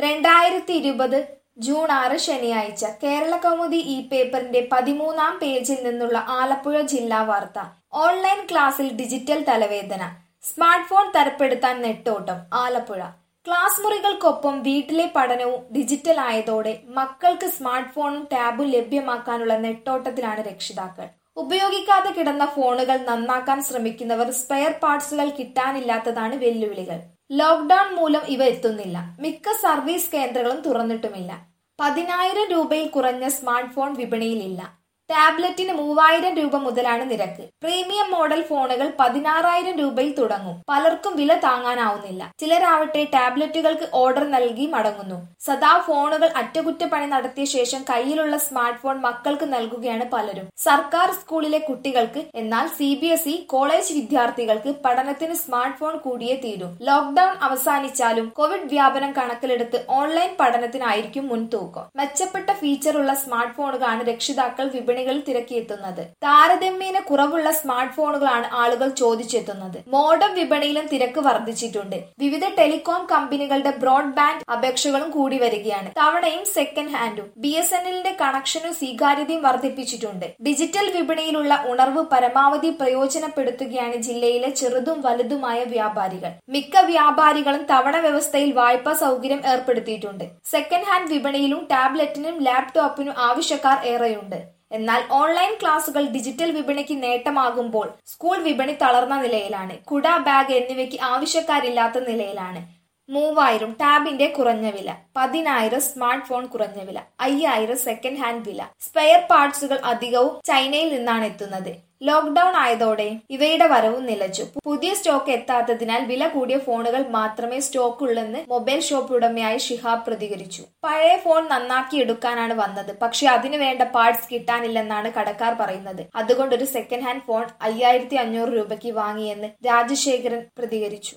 രണ്ടായിരത്തി ഇരുപത് ജൂൺ ആറ് ശനിയാഴ്ച കേരള കൗമുദി ഈ പേപ്പറിന്റെ പതിമൂന്നാം പേജിൽ നിന്നുള്ള ആലപ്പുഴ ജില്ലാ വാർത്ത ഓൺലൈൻ ക്ലാസ്സിൽ ഡിജിറ്റൽ തലവേദന സ്മാർട്ട് ഫോൺ തരപ്പെടുത്താൻ നെട്ടോട്ടം ആലപ്പുഴ ക്ലാസ് മുറികൾക്കൊപ്പം വീട്ടിലെ പഠനവും ഡിജിറ്റൽ ആയതോടെ മക്കൾക്ക് സ്മാർട്ട് ഫോണും ടാബും ലഭ്യമാക്കാനുള്ള നെട്ടോട്ടത്തിലാണ് രക്ഷിതാക്കൾ ഉപയോഗിക്കാതെ കിടന്ന ഫോണുകൾ നന്നാക്കാൻ ശ്രമിക്കുന്നവർ സ്പെയർ പാർട്സുകൾ കിട്ടാനില്ലാത്തതാണ് വെല്ലുവിളികൾ ലോക്ഡൌൺ മൂലം ഇവ എത്തുന്നില്ല മിക്ക സർവീസ് കേന്ദ്രങ്ങളും തുറന്നിട്ടുമില്ല പതിനായിരം രൂപയിൽ കുറഞ്ഞ സ്മാർട്ട് ഫോൺ വിപണിയിലില്ല ടാബ്ലറ്റിന് മൂവായിരം രൂപ മുതലാണ് നിരക്ക് പ്രീമിയം മോഡൽ ഫോണുകൾ പതിനാറായിരം രൂപയിൽ തുടങ്ങും പലർക്കും വില താങ്ങാനാവുന്നില്ല ചിലരാവട്ടെ ടാബ്ലറ്റുകൾക്ക് ഓർഡർ നൽകി മടങ്ങുന്നു സദാ ഫോണുകൾ അറ്റകുറ്റപ്പണി നടത്തിയ ശേഷം കയ്യിലുള്ള സ്മാർട്ട് ഫോൺ മക്കൾക്ക് നൽകുകയാണ് പലരും സർക്കാർ സ്കൂളിലെ കുട്ടികൾക്ക് എന്നാൽ C B S E college വിദ്യാർത്ഥികൾക്ക് പഠനത്തിന് സ്മാർട്ട് ഫോൺ കൂടിയേ തീരൂ ലോക്ഡൌൺ അവസാനിച്ചാലും കോവിഡ് വ്യാപനം കണക്കിലെടുത്ത് ഓൺലൈൻ പഠനത്തിനായിരിക്കും മുൻതൂക്കം മെച്ചപ്പെട്ട ഫീച്ചറുള്ള സ്മാർട്ട് ഫോണുകളാണ് രക്ഷിതാക്കൾ വിപണികളിൽ തിരക്കിയെത്തുന്നത് താരതമ്യേന കുറവുള്ള സ്മാർട്ട് ഫോണുകളാണ് ആളുകൾ ചോദിച്ചെത്തുന്നത് മോഡം വിപണിയിലും തിരക്ക് വർദ്ധിച്ചിട്ടുണ്ട് വിവിധ ടെലികോം കമ്പനികളുടെ ബ്രോഡ്ബാൻഡ് അപേക്ഷകളും കൂടി വരികയാണ് തവണയും സെക്കൻഡ് ഹാൻഡും ബി എസ് എൻ എല്ലിന്റെ കണക്ഷനും സ്വീകാര്യതയും വർദ്ധിപ്പിച്ചിട്ടുണ്ട് ഡിജിറ്റൽ വിപണിയിലുള്ള ഉണർവ് പരമാവധി പ്രയോജനപ്പെടുത്തുകയാണ് ജില്ലയിലെ ചെറുതും വലുതുമായ വ്യാപാരികൾ മിക്ക വ്യാപാരികളും തവണ വ്യവസ്ഥയിൽ വായ്പാ സൗകര്യം ഏർപ്പെടുത്തിയിട്ടുണ്ട് സെക്കൻഡ് ഹാൻഡ് വിപണിയിലും ടാബ്ലറ്റിനും ലാപ്ടോപ്പിനും ആവശ്യക്കാർ ഏറെയുണ്ട് എന്നാൽ ഓൺലൈൻ ക്ലാസുകൾ ഡിജിറ്റൽ വിപണിക്ക് നേട്ടമാകുമ്പോൾ സ്കൂൾ വിപണി തളർന്ന നിലയിലാണ് കുട ബാഗ് എന്നിവയ്ക്ക് ആവശ്യക്കാരില്ലാത്ത നിലയിലാണ് മൂവായിരം ടാബിന്റെ കുറഞ്ഞ വില പതിനായിരം സ്മാർട്ട് ഫോൺ കുറഞ്ഞ വില അയ്യായിരം സെക്കൻഡ് ഹാൻഡ് വില സ്പെയർ പാർട്സുകൾ അധികവും ചൈനയിൽ നിന്നാണ് എത്തുന്നത് ലോക്ഡൌൺ ആയതോടെ ഇവയുടെ വരവും നിലച്ചു പുതിയ സ്റ്റോക്ക് എത്താത്തതിനാൽ വില കൂടിയ ഫോണുകൾ മാത്രമേ സ്റ്റോക്ക് ഉള്ളെന്ന് മൊബൈൽ ഷോപ്പ് ഉടമയായ ഷിഹാബ് പ്രതികരിച്ചു പഴയ ഫോൺ നന്നാക്കി എടുക്കാനാണ് വന്നത് പക്ഷെ അതിനു വേണ്ട പാർട്സ് കിട്ടാനില്ലെന്നാണ് കടക്കാർ പറയുന്നത് അതുകൊണ്ട് ഒരു സെക്കൻഡ് ഹാൻഡ് ഫോൺ അയ്യായിരത്തി അഞ്ഞൂറ് രൂപയ്ക്ക് വാങ്ങിയെന്ന് രാജശേഖരൻ പ്രതികരിച്ചു